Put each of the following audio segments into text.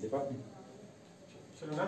ದೀಪಕ್ ಶುರುನಾ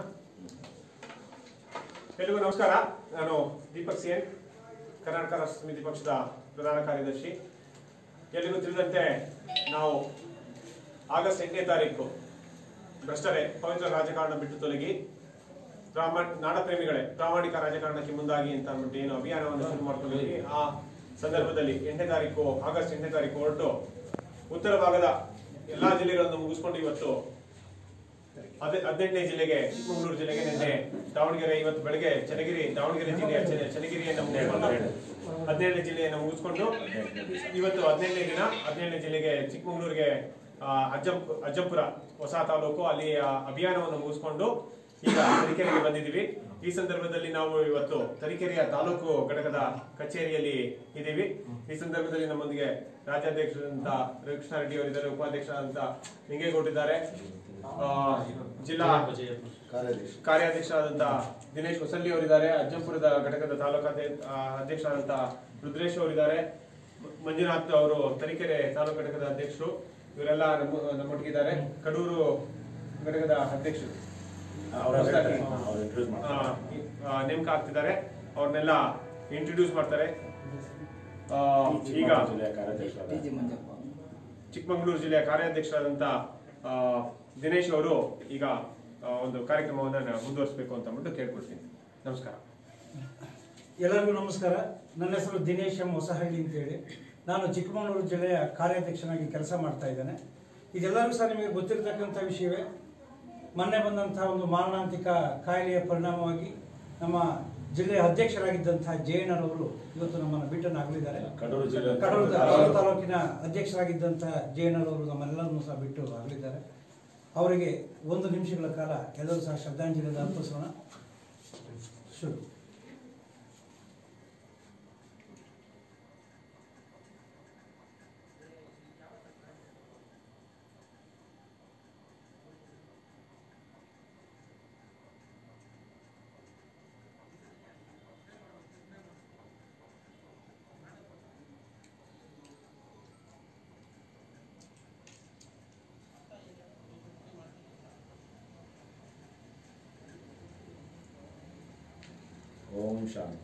ಎಲ್ರಿಗೂ ನಮಸ್ಕಾರ ನಾನು ದೀಪಕ್ ಸೇನ್ ಕರ್ನಾಟಕ ರಾಷ್ಟ್ರ ಸಮಿತಿ ಪಕ್ಷದ ಪ್ರಧಾನ ಕಾರ್ಯದರ್ಶಿ ಎಲ್ರಿಗೂ ತಿಳಿದಂತೆ ನಾವು ಆಗಸ್ಟ್ ಎಂಟನೇ ತಾರೀಕು ಭ್ರಷ್ಟರೇ ಪವಿತ್ರ ರಾಜಕಾರಣ ಬಿಟ್ಟು ತೊಲಗಿ ಪ್ರಾಮಾಣ ನಾಡಪ್ರೇಮಿಗಳೇ ಪ್ರಾಮಾಣಿಕ ರಾಜಕಾರಣಕ್ಕೆ ಮುಂದಾಗಿ ಅಂತ ಅಂದ್ಬಿಟ್ಟು ಏನು ಅಭಿಯಾನವನ್ನು ಶುರು ಮಾಡ್ಕೊಂಡಿದ್ವಿ ಆ ಸಂದರ್ಭದಲ್ಲಿ ಎಂಟನೇ ತಾರೀಕು ಆಗಸ್ಟ್ ಎಂಟನೇ ತಾರೀಕು ಹೊರಟು ಉತ್ತರ ಭಾಗದ ಎಲ್ಲಾ ಜಿಲ್ಲೆಗಳನ್ನು ಮುಗಿಸ್ಕೊಂಡು ಇವತ್ತು ಹದಿ- ಹದಿನೆಂಟನೇ ಜಿಲ್ಲೆಗೆ ಚಿಕ್ಕಮಗಳೂರು ಜಿಲ್ಲೆಗೆ ನಿನ್ನೆ ದಾವಣಗೆರೆ ಇವತ್ತು ಬೆಳಗ್ಗೆ ಚನ್ನಗಿರಿ ದಾವಣಗೆರೆ ಜಿಲ್ಲೆಯ ಚ- ಚನ್ನಗಿರಿಯನ್ನು ಮುಗಿಸ್ಕೊಂಡು ಹದಿನೇಳನೇ ಜಿಲ್ಲೆಯನ್ನು ಮುಗಿಸ್ಕೊಂಡು ಇವತ್ತು ಹದಿನೆಂಟನೇ ದಿನ ಹದಿನೇಳನೇ ಜಿಲ್ಲೆಗೆ ಚಿಕ್ಕಮಗಳೂರಿಗೆ ಆ, ಅಜ್ಜಂ ಅಜ್ಜಂಪುರ ಹೊಸ ತಾಲೂಕು ಅಲ್ಲಿ ಆ, ಅಭಿಯಾನವನ್ನು ಮುಗಿಸ್ಕೊಂಡು ಈಗ ತರೀಕೆರೆಗೆ ಬಂದಿದ್ದೀವಿ ಈ ಸಂದರ್ಭದಲ್ಲಿ ನಾವು ಇವತ್ತು ತರೀಕೆರೆಯ ತಾಲೂಕು ಘಟಕದ ಕಚೇರಿಯಲ್ಲಿ ಇದ್ದೀವಿ ಈ ಸಂದರ್ಭದಲ್ಲಿ ನಮ್ಮೊಂದಿಗೆ ರಾಜ್ಯಾಧ್ಯಕ್ಷರಂತ ರವಿಕೃಷ್ಣ ರೆಡ್ಡಿ ಅವರಿದ್ದಾರೆ ಉಪಾಧ್ಯಕ್ಷರಾದಂತ ನಿಂಗೇಗೌಡಿದ್ದಾರೆ ಆ, ಜಿಲ್ಲಾ ಕಾರ್ಯಾಧ್ಯಕ್ಷ ಕಾರ್ಯಾಧ್ಯಕ್ಷರಾದಂತ ದಿನೇಶ್ ಹೊಸಳ್ಳಿ ಅವರಿದ್ದಾರೆ ಅಜ್ಜಂಪುರದ ಘಟಕದ ತಾಲೂಕು ಅಧ್ಯಕ್ಷರಾದಂತ ರುದ್ರೇಶ್ ಅವರಿದ್ದಾರೆ ಮ- ಮಂಜುನಾಥ್ ಅವರು ತರೀಕೆರೆ ತಾಲೂಕು ಘಟಕದ ಅಧ್ಯಕ್ಷರು ಇವರೆಲ್ಲ ನಮ್ಮ ನಮ್ಮೊಟ್ಟಿಗಿದ್ದಾರೆ ಕಡೂರು ಘಟಕದ ಅಧ್ಯಕ್ಷರು ಹೊಸದಾಗಿ, ಆ, ಆ, ನೇಮಕ ಆಗ್ತಿದ್ದಾರೆ ಅವ್ರನ್ನೆಲ್ಲ ಇಂಟ್ರೊಡ್ಯೂಸ್ ಮಾಡ್ತಾರೆ ಆ, ಈಗ ಚಿಕ್ಕಮಗಳೂರು ಜಿಲ್ಲೆಯ ಕಾರ್ಯಾಧ್ಯಕ್ಷರಾದಂತ ಆ, ದಿನೇಶ್ ಅವರು ಈಗ ಆ, ಒಂದು ಕಾರ್ಯಕ್ರಮವನ್ನು ನಾನು ಮುಂದುವರಿಸಬೇಕು ಅಂತ ಅಂದ್ಬಿಟ್ಟು ಕೇಳ್ಕೊಳ್ತೀನಿ ನಮಸ್ಕಾರ ಎಲ್ಲರಿಗೂ ನಮಸ್ಕಾರ ನನ್ನ ಹೆಸರು ದಿನೇಶ್ ಎಂ ಹೊಸಹಳ್ಳಿ ಅಂತೇಳಿ ನಾನು ಚಿಕ್ಕಮಗಳೂರು ಜಿಲ್ಲೆಯ ಕಾರ್ಯಾಧ್ಯಕ್ಷನಾಗಿ ಕೆಲಸ ಮಾಡ್ತಾ ಇದ್ದೇನೆ ಇದೆಲ್ಲರಿಗೂ ಸಹ ನಿಮಗೆ ಗೊತ್ತಿರತಕ್ಕಂಥ ವಿಷಯವೇ ಮೊನ್ನೆ ಬಂದಂತಹ ಒಂದು ಮಾರಣಾಂತಿಕ ಕಾಯಿಲೆಯ ಪರಿಣಾಮವಾಗಿ ನಮ್ಮ ಜಿಲ್ಲೆಯ ಅಧ್ಯಕ್ಷರಾಗಿದ್ದಂತಹ ಜಯಣ್ಣರವರು ಇವತ್ತು ನಮ್ಮನ್ನು ಬಿಟ್ಟನ್ನು ಆಗಲಿದ್ದಾರೆ ಕಡೂರು ಜಿಲ್ಲೆ ಕಡೂರು ಕಡೂರು ತಾಲೂಕಿನ ಅಧ್ಯಕ್ಷರಾಗಿದ್ದಂತಹ ಜಯಣ್ಣರವರು ನಮ್ಮೆಲ್ಲರನ್ನು ಸಹ ಬಿಟ್ಟು ಆಗಲಿದ್ದಾರೆ ಅವರಿಗೆ ಒಂದು ನಿಮಿಷಗಳ ಕಾಲ ಎಲ್ಲರೂ ಸಹ ಶ್ರದ್ಧಾಂಜಲಿಯನ್ನು ಅರ್ಪಿಸೋಣ ಶುರು ಓಂ ಶಾಂತಿ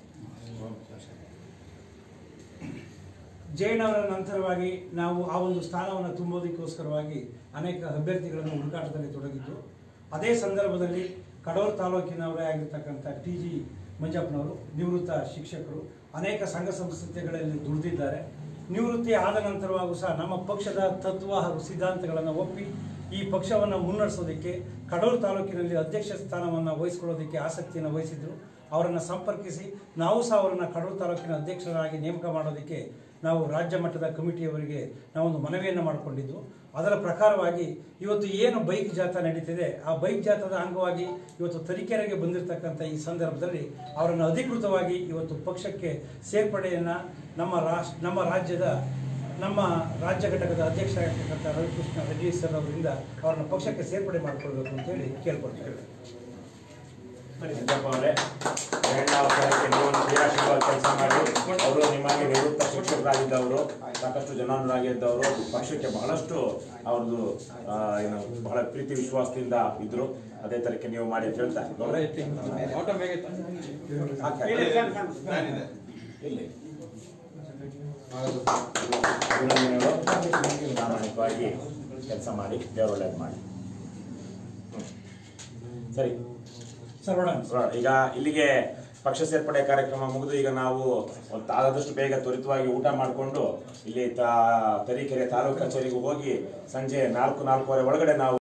ಜೈನ್ ಅವರ ನಂತರವಾಗಿ ನಾವು ಆ ಒಂದು ಸ್ಥಾನವನ್ನು ತುಂಬೋದಕ್ಕೋಸ್ಕರವಾಗಿ ಅನೇಕ ಅಭ್ಯರ್ಥಿಗಳನ್ನು ಹುಡುಕಾಟದಲ್ಲಿ ತೊಡಗಿದ್ದು ಅದೇ ಸಂದರ್ಭದಲ್ಲಿ ಕಡೂರು ತಾಲೂಕಿನವರೇ ಆಗಿರ್ತಕ್ಕಂಥ ಟಿ ಜಿ ಮಂಜಪ್ಪನವರು ನಿವೃತ್ತ ಶಿಕ್ಷಕರು ಅನೇಕ ಸಂಘ ಸಂಸ್ಥೆಗಳಲ್ಲಿ ದುಡಿದಿದ್ದಾರೆ ನಿವೃತ್ತಿ ಆದ ನಂತರವಾಗೂ ಸಹ ನಮ್ಮ ಪಕ್ಷದ ತತ್ವ ಹಾಗೂ ಸಿದ್ಧಾಂತಗಳನ್ನು ಒಪ್ಪಿ ಈ ಪಕ್ಷವನ್ನು ಮುನ್ನಡೆಸೋದಕ್ಕೆ ಕಡೂರು ತಾಲೂಕಿನಲ್ಲಿ ಅಧ್ಯಕ್ಷ ಸ್ಥಾನವನ್ನು ವಹಿಸ್ಕೊಳ್ಳೋದಕ್ಕೆ ಆಸಕ್ತಿಯನ್ನು ವಹಿಸಿದ್ರು ಅವರನ್ನು ಸಂಪರ್ಕಿಸಿ ನಾವು ಸಹ ಅವರನ್ನು ಕಡೂರು ತಾಲೂಕಿನ ಅಧ್ಯಕ್ಷರಾಗಿ ನೇಮಕ ಮಾಡೋದಕ್ಕೆ ನಾವು ರಾಜ್ಯ ಮಟ್ಟದ ಕಮಿಟಿಯವರಿಗೆ ನಾವೊಂದು ಮನವಿಯನ್ನು ಮಾಡಿಕೊಂಡಿದ್ದು ಅದರ ಪ್ರಕಾರವಾಗಿ ಇವತ್ತು ಏನು ಬೈಕ್ ಜಾಥಾ ನಡೀತಿದೆ ಆ ಬೈಕ್ ಜಾಥಾದ ಅಂಗವಾಗಿ ಇವತ್ತು ತರೀಕೆರೆಗೆ ಬಂದಿರತಕ್ಕಂಥ ಈ ಸಂದರ್ಭದಲ್ಲಿ ಅವರನ್ನು ಅಧಿಕೃತವಾಗಿ ಇವತ್ತು ಪಕ್ಷಕ್ಕೆ ಸೇರ್ಪಡೆಯನ್ನು ನಮ್ಮ ರಾಷ್ಟ್ರ ನಮ್ಮ ರಾಜ್ಯದ ನಮ್ಮ ರಾಜ್ಯ ಘಟಕದ ಅಧ್ಯಕ್ಷರಾಗಿರ್ತಕ್ಕಂಥ ರವಿಕೃಷ್ಣ ರೆಡ್ಡಿ ಸರ್ ಅವರಿಂದ ಅವರನ್ನು ಪಕ್ಷಕ್ಕೆ ಸೇರ್ಪಡೆ ಮಾಡಿಕೊಳ್ಬೇಕು ಅಂತೇಳಿ ಕೇಳ್ಕೊಳ್ತೇವೆ ಸಿದ್ದಪ್ಪ ಅವರೇ ಜಯಣ್ಣ ಅವರ ಪರಕ್ಕೆ ನೀವು ಒಂದು ಕ್ರಿಯಾಶೀಲವಾಗಿ ಕೆಲಸ ಮಾಡಿ ಅವರು ನಿಮಗೆ ನಿವೃತ್ತ ಶಿಕ್ಷಕರಾಗಿದ್ದವರು ಸಾಕಷ್ಟು ಜನಾನುರಾಗಿದ್ದವರು ಪಕ್ಷಕ್ಕೆ ಬಹಳಷ್ಟು ಅವ್ರದ್ದು ಆ, ಏನು ಬಹಳ ಪ್ರೀತಿ ವಿಶ್ವಾಸದಿಂದ ಇದ್ರು ಅದೇ ತರಕ್ಕೆ ನೀವು ಮಾಡಿ ಅಂತ ಹೇಳ್ತಾ ಹಾಕಿ, ಹಾಕಿ. ಇಲ್ಲಿ ಅಭಿನಂದನೆಗಳು ಪ್ರಾಮಾಣಿಕವಾಗಿ ಕೆಲಸ ಮಾಡಿ ದೇವರು ಒಳ್ಳೇದು ಮಾಡಿ ಹ್ಮ್. ಸರಿ ಸರ್ವಣ ಈಗ ಇಲ್ಲಿಗೆ ಪಕ್ಷ ಸೇರ್ಪಡೆ ಕಾರ್ಯಕ್ರಮ ಮುಗಿದು ಈಗ ನಾವು ಒಂದು ಆದಷ್ಟು ಬೇಗ ತ್ವರಿತವಾಗಿ ಊಟ ಮಾಡಿಕೊಂಡು ಇಲ್ಲಿ ತಾ ತರೀಕೆರೆ ತಾಲೂಕು ಕಚೇರಿಗೆ ಹೋಗಿ ಸಂಜೆ ನಾಲ್ಕು ನಾಲ್ಕೂವರೆ ಒಳಗಡೆ ನಾವು